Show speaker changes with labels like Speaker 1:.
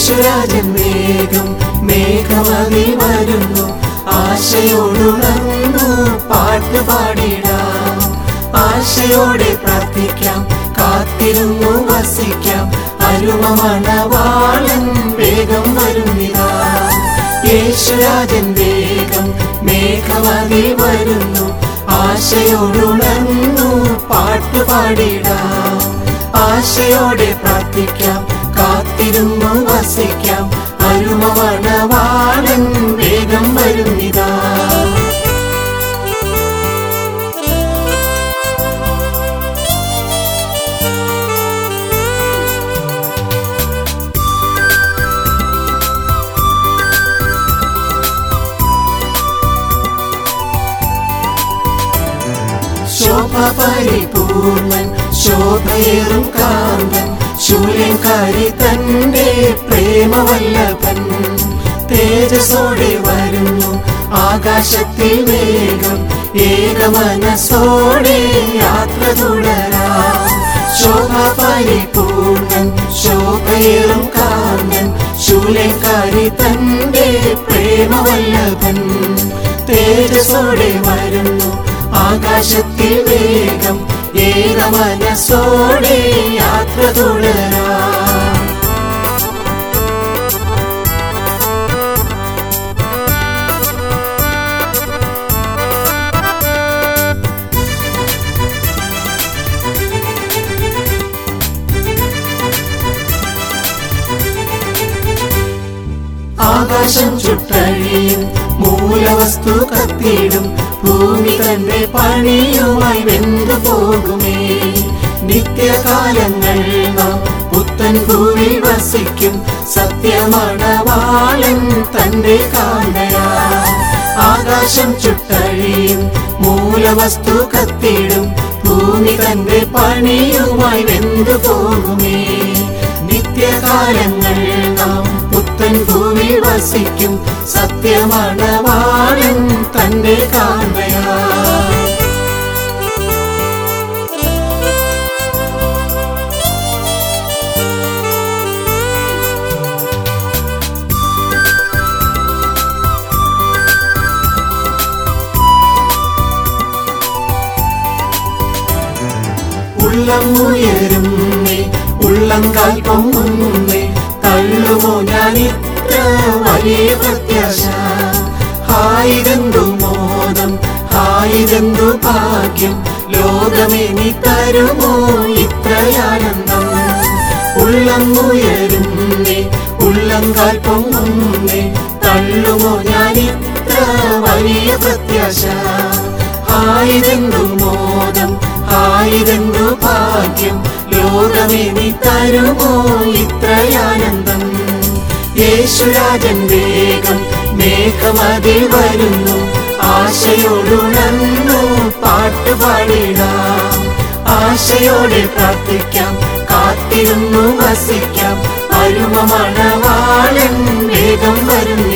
Speaker 1: യേശുരാജൻ വേഗം മേഘമതി വരുന്നു ആശയോടുണർന്നു പാട്ട് പാടിടാം ആശയോടെ പ്രാർത്ഥിക്കാം കാത്തിരുന്നു വസിക്കാം അരുമമണവാളൻ വേഗം വരുന്നിതാ യേശുരാജൻ വേഗം മേഘമതി വരുന്നു ആശയോടുണർന്നു പാട്ട് പാടിടാം ആശയോടെ പ്രാർത്ഥിക്കാം കാത്തിരുന്നു വസിക്കാം അരുമവണവാളൻ വേഗം വരുന്നിതാ ശോഭ പരിപൂർണൻ ശോഭയേറും കാന്തൻ ശൂര്യൻകാരി തന്റെ പ്രേമവല്ലഭൻ തേജസ്സോടെ വരുന്നു ആകാശത്തിൽ വേഗം ഏകമനസ്സോടെ യാത്ര തുടരാം ശോഭ പരിപൂർണൻ ശോഭയേറും കാന്തൻ ശൂര്യൻകാരി തന്റെ പ്രേമവല്ലഭൻ തേജസ്സോടെ വരുന്നു ആകാശത്തിൽ വേഗം ഏക മനസ്സോടെ യാത്ര തുടരാം ആകാശം ചുട്ടഴിയും മൂലവസ്തു കത്തിയിടും ഭൂമി തന്റെ പണിയുമായി വെന്തു പോകുമേ നിത്യകാലങ്ങൾ നാം പുത്തൻ ഭൂമി വസിക്കും സത്യമണവാളൻ തന്റെ കാന്തയാ ആകാശം ചുട്ടഴിയും മൂലവസ്തു കത്തിയിടും ഭൂമി തന്റെ പണിയുമായി വെന്തു പോകുമേ നിത്യകാലങ്ങൾ നാം പുത്തൻ ഭൂമി വസിക്കും സത്യമണവാളൻ തന്റെ കാന്തയാ ഉള്ളം ഉയരുന്നേ ഉള്ളം കാൽ പൊങ്ങുന്നേ തള്ളുമോ ഞാൻ ഇത്ര വലിയ പ്രത്യാശ ഹായിരെന്തു മോദം ഹായിരെന്തു ഭാഗ്യം ലോകമേ നീ തരുമോ ഇത്രയാനന്ദം ഉള്ളം ഉയരുന്നേ ഉള്ളം കാൽ പൊങ്ങുന്നേ തള്ളുമോ ഞാൻ ഇത്ര വലിയ പ്രത്യാശ ആയിരെന്തു മോദം ആയിരെന്തു ഭാഗ്യം ലോകമേ നീ തരുമോ ഇത്രയാനന്ദം യേശുരാജൻ വേഗം മേഘമതിൽ വരുന്നു ആശയോടുണർന്നു പാട്ട് പാടിടാം ആശയോടെ പ്രാർത്ഥിക്കാം കാത്തിരുന്നു വസിക്കാം അരുമ മണവാളൻ വേഗം വരുന്നില്ല